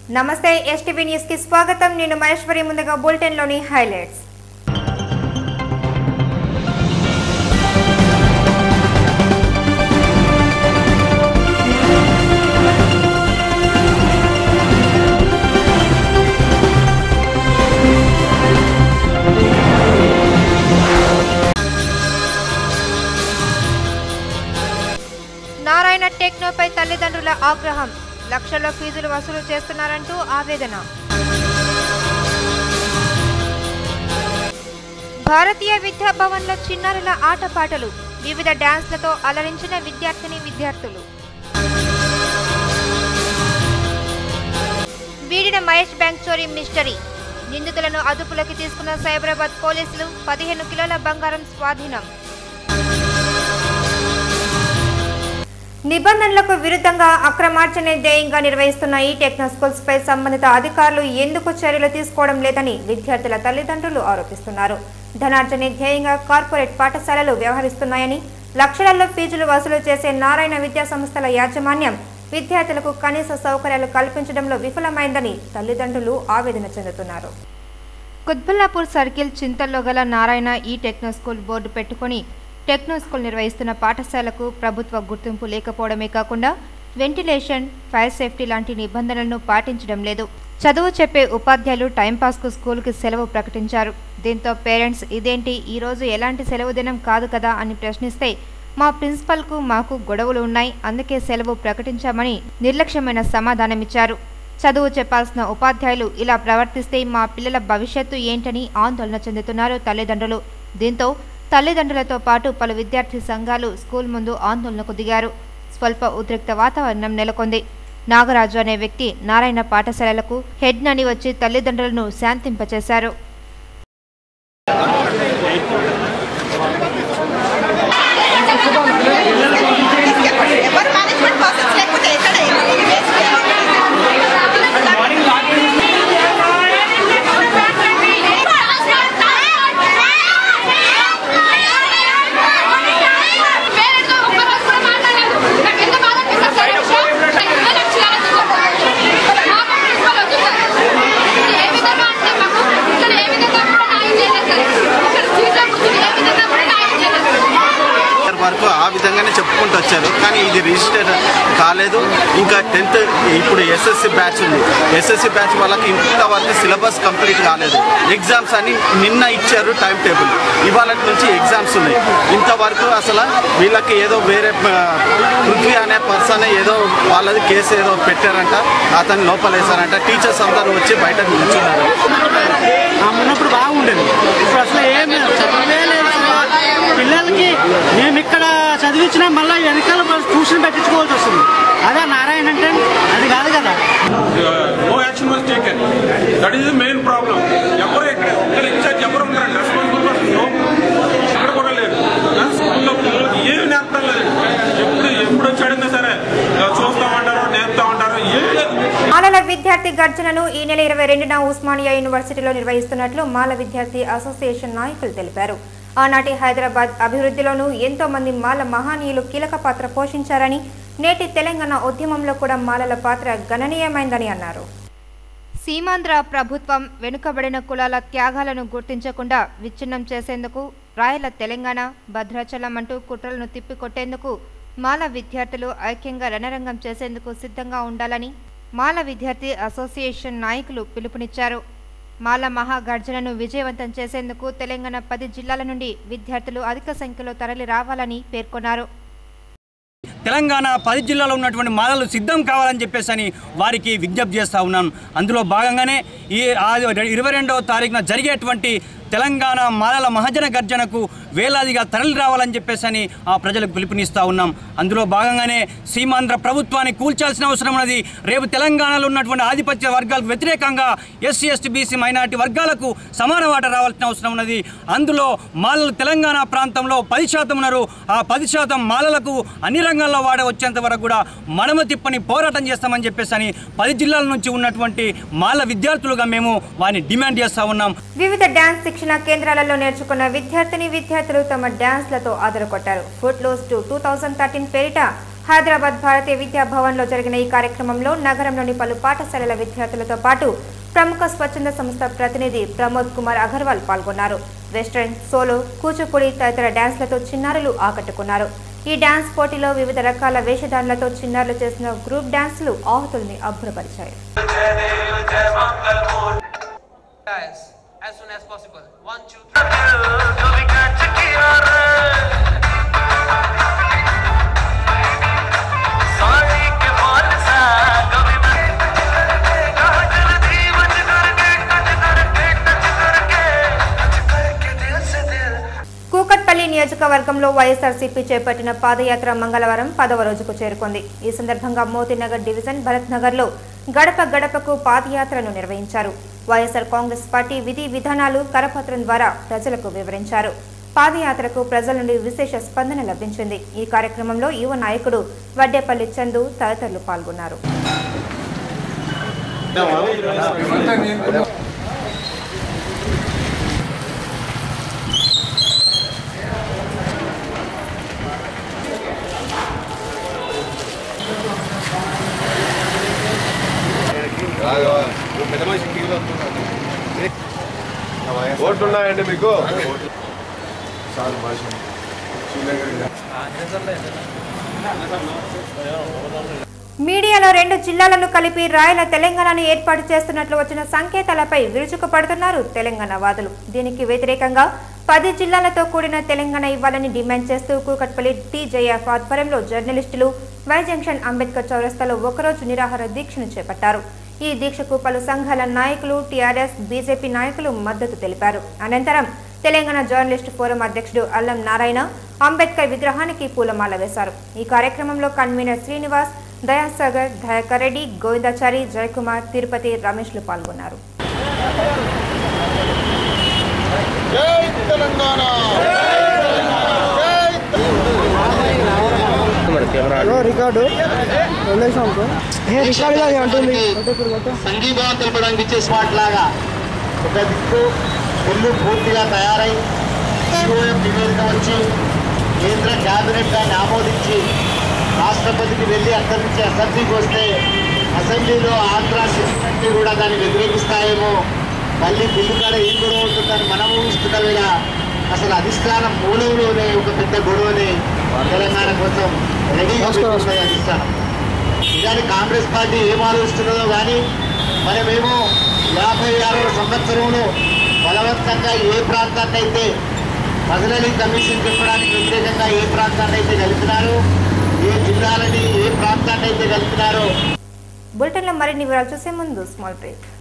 నమస్తే STV news కి స్వాగతం నేను మహేశ్వరి ముందుగా బులెటిన్ లోని హైలైట్స్ నారాయణ టెక్నోపై తల్లిదండ్రుల ఆగ్రహం లక్షల్లో ఫీజులు వసూలు చేస్తున్నారంటూ ఆవేదన భారతీయ విద్యా భవన్లో చిన్నారుల ఆటపాటలు వివిధ డాన్స్లతో అలరించిన విద్యార్థిని విద్యార్థులు వీడిన మహేష్ బ్యాంక్ చోరీ మిస్టరీ నిందితులను అదుపులోకి తీసుకున్న సైబరాబాద్ పోలీసులు పదిహేను కిలోల బంగారం స్వాధీనం నిబంధనలకు విరుద్ధంగా అక్రమార్జనే ధ్యేయంగా నిర్వహిస్తున్న ఈ టెక్నో స్కూల్స్ పై సంబంధిత అధికారులు ఎందుకు చర్యలు తీసుకోవడం లేదని విద్యార్థుల తల్లిదండ్రులు ఆరోపిస్తున్నారు ధనార్జనే ధ్యేయంగా కార్పొరేట్ పాఠశాలలు వ్యవహరిస్తున్నాయని లక్షలలో ఫీజులు వసూలు చేసే నారాయణ విద్యా సంస్థల యాజమాన్యం విద్యార్థులకు కనీస సౌకర్యాలు కల్పించడంలో విఫలమైందని తల్లిదండ్రులు ఆవేదన చెందుతున్నారు కుత్బుల్లాపూర్ సర్కిల్ చింతల్లో గల నారాయణ ఈ టెక్నో స్కూల్ బోర్డు పెట్టుకొని టెక్నో స్కూల్ నిర్వహిస్తున్న పాఠశాలకు ప్రభుత్వ గుర్తింపు లేకపోవడమే కాకుండా వెంటిలేషన్ ఫైర్ సేఫ్టీ లాంటి నిబంధనలను పాటించడం లేదు చదువు చెప్పే ఉపాధ్యాయులు టైంపాస్కు స్కూల్కి సెలవు ప్రకటించారు దీంతో పేరెంట్స్ ఇదేంటి ఈరోజు ఎలాంటి సెలవు దినం కాదు కదా అని ప్రశ్నిస్తే మా ప్రిన్సిపల్కు మాకు గొడవలు ఉన్నాయి అందుకే సెలవు ప్రకటించామని నిర్లక్ష్యమైన సమాధానమిచ్చారు చదువు చెప్పాల్సిన ఉపాధ్యాయులు ఇలా ప్రవర్తిస్తే మా పిల్లల భవిష్యత్తు ఏంటని ఆందోళన చెందుతున్నారు తల్లిదండ్రులు దీంతో తల్లిదండ్రులతో పాటు పలు విద్యార్థి సంఘాలు స్కూల్ ముందు ఆందోళనకు దిగారు స్వల్ప ఉద్రిక్త వాతావరణం నెలకొంది నాగరాజు అనే వ్యక్తి నారాయణ పాఠశాలలకు హెడ్ నని వచ్చి తల్లిదండ్రులను శాంతింపచేశారు ఎవరు మేనేజ్మెంట్ పర్సన్స్ లేకపోతే ఎక్కడ వరకు ఆ విధంగానే చెప్పుకుంటూ వచ్చారు కానీ ఇది రిజిస్టర్ కాలేదు ఇంకా టెన్త్ ఇప్పుడు ఎస్ఎస్సి బ్యాచ్ ఉంది ఎస్ఎస్సి బ్యాచ్ వాళ్ళకి ఇంతవరకు సిలబస్ కంప్లీట్ కాలేదు ఎగ్జామ్స్ అని నిన్న ఇచ్చారు టైం టేబుల్ ఇవాళ నుంచి ఎగ్జామ్స్ ఉన్నాయి ఇంతవరకు అసలు వీళ్ళకి ఏదో వేరే ఆ, పృథ్వీ అనే పర్సన్ ఏదో వాళ్ళది కేసు ఏదో పెట్టారంట అతన్ని లోపలేశారంట టీచర్స్ అందరూ వచ్చి బయట నిల్చున్నారు ఆ ఉన్నప్పుడు బాగుండేది ఇప్పుడు అసలు ఏం లేదు చదివే లేదు అసలు. పిల్లలకి మేము ఇక్కడ చదివించినా మళ్ళీ వెనకాల ట్యూషన్ పెట్టించుకోవాల్సి వస్తుంది అదే నారాయణ అంటే అది కాదు కదా no action was taken that is the main problem ఎవరు ఇక్కడ ఇక్కడ ఇన్ఛార్జ్ ఎవరు ఉన్నారండి రెస్పాన్సిబుల్ పర్సన్ నో ఇక్కడ కూడా లేరు స్కూల్లో పిల్లలకి ఏమి నేర్పడం లేదు ఎప్పుడు ఎప్పుడు వచ్చి అడిగినా సరే చూస్తామంటారు నేర్పుతామంటారు ఏం లేదు మాలల విద్యార్థి గర్జనను ఈ నెల ఇరవై రెండున ఉస్మానియా యూనివర్సిటీలో నిర్వహిస్తున్నట్లు మాల విద్యార్థి అసోసియేషన్ నాయకులు తెలిపారు ఆనాటి హైదరాబాద్ అభివృద్ధిలోనూ ఎంతో మంది మాల మహానీయులు కీలక పాత్ర పోషించారని నేటి తెలంగాణ ఉద్యమంలో కూడా మాలల పాత్ర గణనీయమైందని అన్నారు సీమాంధ్ర ప్రభుత్వం వెనుకబడిన కులాల త్యాగాలను గుర్తించకుండా విచ్ఛిన్నం చేసేందుకు రాయల తెలంగాణ భద్రాచలం అంటూ కుట్రలను తిప్పికొట్టేందుకు మాల విద్యార్థులు ఐక్యంగా రణరంగం చేసేందుకు సిద్ధంగా ఉండాలని మాల విద్యార్థి అసోసియేషన్ నాయకులు పిలుపునిచ్చారు మాల మహాగర్జనను విజయవంతం చేసేందుకు తెలంగాణ పది జిల్లాల నుండి విద్యార్థులు అధిక సంఖ్యలో తరలి రావాలని పేర్కొన్నారు తెలంగాణ పది జిల్లాలో ఉన్నటువంటి మాలలు సిద్ధం కావాలని చెప్పేసి అని వారికి విజ్ఞప్తి చేస్తూ ఉన్నాను అందులో భాగంగానే ఈ ఆ ఇరవై రెండవ తారీఖున జరిగేటువంటి తెలంగాణ మాలల మహజన గర్జనకు వేలాదిగా తరలి రావాలని చెప్పేసి అని ఆ ప్రజలకు పిలుపునిస్తూ ఉన్నాం అందులో భాగంగానే సీమాంధ్ర ప్రభుత్వాన్ని కూల్చాల్సిన అవసరం ఉన్నది రేపు తెలంగాణలో ఉన్నటువంటి ఆధిపత్య వర్గాలకు వ్యతిరేకంగా ఎస్సీ ఎస్టీ బీసీ మైనార్టీ వర్గాలకు సమాన వాట రావాల్సిన అవసరం ఉన్నది అందులో మాలలు తెలంగాణ ప్రాంతంలో పది శాతం ఉన్నారు ఆ పది శాతం మాలలకు అన్ని రంగాల్లో వాడ వచ్చేంత వరకు కూడా మనము తిప్పని పోరాటం చేస్తామని చెప్పేసి అని పది జిల్లాల నుంచి ఉన్నటువంటి మాల విద్యార్థులుగా మేము వారిని డిమాండ్ చేస్తూ ఉన్నాం వివిధ డాన్స్ శిక్షణ కేంద్రాలలో నేర్చుకున్న విద్యార్థిని విద్యార్థులు తమ డాన్స్లతో ఆదరకొట్టారు Footloose two two thousand thirteen పేరిట హైదరాబాద్ భారతీయ విద్యా భవన్లో జరిగిన ఈ కార్యక్రమంలో నగరంలోని పలు పాఠశాలల విద్యార్థులతో పాటు ప్రముఖ స్వచ్ఛంద సంస్థ ప్రతినిధి ప్రమోద్ కుమార్ అగర్వాల్ పాల్గొన్నారు వెస్ట్రన్ సోలో కూచిపూడి తదితర డాన్స్లతో చిన్నారులు ఆకట్టుకున్నారు ఈ డాన్స్ పోటీలో వివిధ రకాల వేషధారణలతో చిన్నారులు చేసిన గ్రూప్ డాన్సులు ఆహుతుల్ని అబ్బురపరిచాయి Guys, as soon as possible. One, two, three. Kukatpally నియోజకవర్గంలో వైఎస్ఆర్సీపీ చేపట్టిన పాదయాత్ర మంగళవారం పదవ రోజుకు చేరుకుంది ఈ సందర్భంగా మోతీనగర్ డివిజన్ భరత్ నగర్లో గడప గడపకు పాదయాత్రను నిర్వహించారు వైఎస్ఆర్ కాంగ్రెస్ పార్టీ విధి విధానాలు కరపత్రం ద్వారా ప్రజలకు వివరించారు పాదయాత్రకు ప్రజల నుండి విశేష స్పందన లభించింది ఈ కార్యక్రమంలో యువ నాయకుడు వడ్డేపల్లి చందు తదితరులు పాల్గొన్నారు ఓట్లున్నాయండి మీకు మీడియాలో రెండు జిల్లాలను కలిపి రాయల తెలంగాణను ఏర్పాటు చేస్తున్నట్లు వచ్చిన సంకేతాలపై విరుచుకుపడుతున్నారు తెలంగాణ వాదులు దీనికి వ్యతిరేకంగా పది జిల్లాలతో కూడిన తెలంగాణ ఇవ్వాలని డిమాండ్ చేస్తూ కూకట్పల్లి టీజేఎఫ్ ఆధ్వర్యంలో జర్నలిస్టులు వై జంక్షన్ అంబేద్కర్ చౌరస్తాలో ఒకరోజు నిరాహార దీక్షను చేపట్టారు ఈ దీక్షకు పలు సంఘాల నాయకులు టీఆర్ఎస్ బీజేపీ నాయకులు మద్దతు తెలిపారు అనంతరం తెలంగాణ జర్నలిస్టు ఫోరం అధ్యక్షుడు అల్లం నారాయణ అంబేద్కర్ విగ్రహానికి పూలమాల వేశారు ఈ కార్యక్రమంలో కన్వీనర్ శ్రీనివాస్ దయాసాగర్ దయాకర్ రెడ్డి గోవిందాచారి జయకుమార్ తిరుపతి రమేష్లు పాల్గొన్నారు రికార్డు రికార్డు అంటుంది సంఘీభావం తెలపడానికి ఇచ్చే స్మార్ట్ లాగా ఒక దిక్కు ఒళ్ళు పూర్తిగా తయారై సిఓఎం నివేదిక వచ్చి కేంద్ర కేబినెట్ దాన్ని ఆమోదించి రాష్ట్రపతికి వెళ్ళి అక్కడి నుంచి అసెంబ్లీకి వస్తే అసెంబ్లీలో ఆంధ్ర సిస్టమ్ని కూడా దాన్ని వ్యతిరేకిస్తాయేమో మళ్ళీ బిల్లు కాడ ఏం గొడవ ఉంటుందని మనం ఊహిస్తున్న వేళ అసలు అధిష్టానం మూలంలోనే ఒక పెద్ద గొడవని తెలంగాణ కోసం రెడీగా పెట్టుకున్నది అధిష్టానం ఇదాని కాంగ్రెస్ పార్టీ ఏం ఆలోచిస్తున్నదో కానీ మనమేమో యాభై ఆరవ సంవత్సరంలో బలవంతంగా ఏ ప్రాంతాన్ని అయితే మదనలి కమిషన్ చెప్పడానికి వ్యతిరేకంగా ఏ ప్రాంతాన్ని అయితే కలిపినారో ఏ జిల్లాలని ఏ ప్రాంతాన్ని అయితే కలిపినారో బులెటిన్లో మరిన్ని వివరాలు చూసే ముందు స్మాల్ బ్రేక్